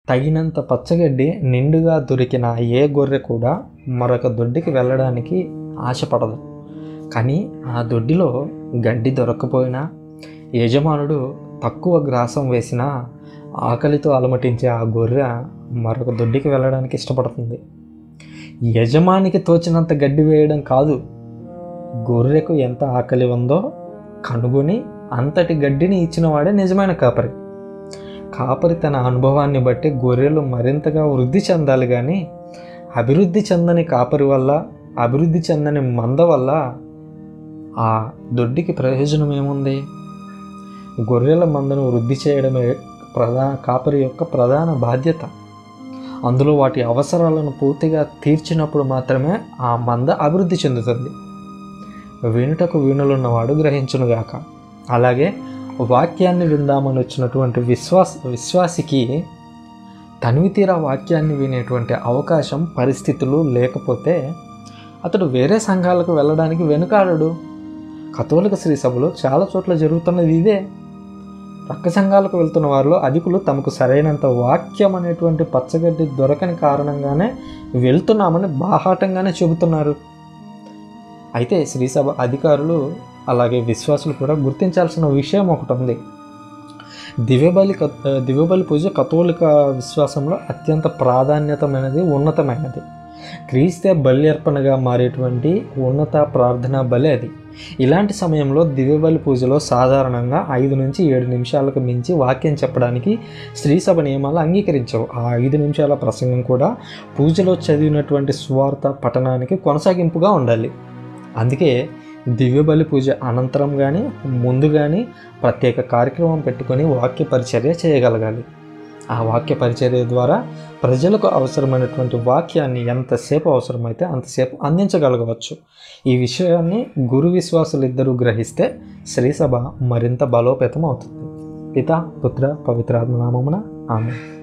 తగినంత పచ్చగడ్డి నిండుగా దొరికిన ఏ గొర్రె కూడా మరొక దొడ్డికి వెళ్ళడానికి ఆశపడదు కానీ ఆ దొడ్డిలో గడ్డి దొరక్కపోయినా యజమానుడు తక్కువ గ్రాసం వేసినా ఆకలితో అలమటించే ఆ గొర్రె మరొక దొడ్డికి వెళ్ళడానికి ఇష్టపడుతుంది యజమానికి తోచినంత గడ్డి వేయడం కాదు గొర్రెకు ఎంత ఆకలి ఉందో కనుగొని అంతటి గడ్డిని ఇచ్చినవాడే నిజమైన కాపరి కాపరి తన అనుభవాన్ని బట్టి గొర్రెలు మరింతగా వృద్ధి చెందాలి కానీ అభివృద్ధి చెందని కాపరి వల్ల అభివృద్ధి చెందని మంద వల్ల ఆ దొడ్డికి ప్రయోజనం ఏముంది గొర్రెల మందను వృద్ధి చేయడమే ప్రధాన కాపరి యొక్క ప్రధాన బాధ్యత అందులో వాటి అవసరాలను పూర్తిగా తీర్చినప్పుడు మాత్రమే ఆ మంద అభివృద్ధి చెందుతుంది వినుటకు వీణులున్నవాడు గ్రహించునుగాక అలాగే వాక్యాన్ని విందామని వచ్చినటువంటి విశ్వాస విశ్వాసికి తనివి తీరా వాక్యాన్ని వినేటువంటి అవకాశం పరిస్థితులు లేకపోతే అతడు వేరే సంఘాలకు వెళ్ళడానికి వెనుకాడడు కథోలిక శ్రీ సభలో చాలా చోట్ల జరుగుతున్నది ఇదే పక్క సంఘాలకు వెళ్తున్న వారిలో అధికులు తమకు సరైనంత వాక్యం అనేటువంటి పచ్చగడ్డి దొరకని కారణంగానే వెళ్తున్నామని బాహాటంగానే చెబుతున్నారు అయితే శ్రీసభ అధికారులు అలాగే విశ్వాసులు కూడా గుర్తించాల్సిన విషయం ఒకటి ఉంది దివ్యబలి క- దివ్యబలి పూజ కథోలిక విశ్వాసంలో అత్యంత ప్రాధాన్యతమైనది ఉన్నతమైనది క్రీస్తే బలి అర్పణగా మారేటువంటి ఉన్నత ప్రార్థనా బలి అది ఇలాంటి సమయంలో దివ్యబలి పూజలో సాధారణంగా ఐదు నుంచి ఏడు నిమిషాలకు మించి వాక్యం చెప్పడానికి స్త్రీసభ నియమాలు అంగీకరించవు ఆ ఐదు నిమిషాల ప్రసంగం కూడా పూజలో చదివినటువంటి స్వార్థ పఠనానికి కొనసాగింపుగా ఉండాలి అందుకే దివ్యబలి పూజ అనంతరం కానీ ముందు కానీ ప్రత్యేక కార్యక్రమం పెట్టుకొని వాక్య పరిచర్య చేయగలగాలి ఆ వాక్య పరిచర్య ద్వారా ప్రజలకు అవసరమైనటువంటి వాక్యాన్ని ఎంతసేపు అవసరమైతే అంతసేపు అందించగలగవచ్చు ఈ విషయాన్ని గురు విశ్వాసులు ఇద్దరూ గ్రహిస్తే శ్రీసభ మరింత బలోపేతం అవుతుంది పిత పుత్ర పవిత్రాత్మ నామమున ఆమె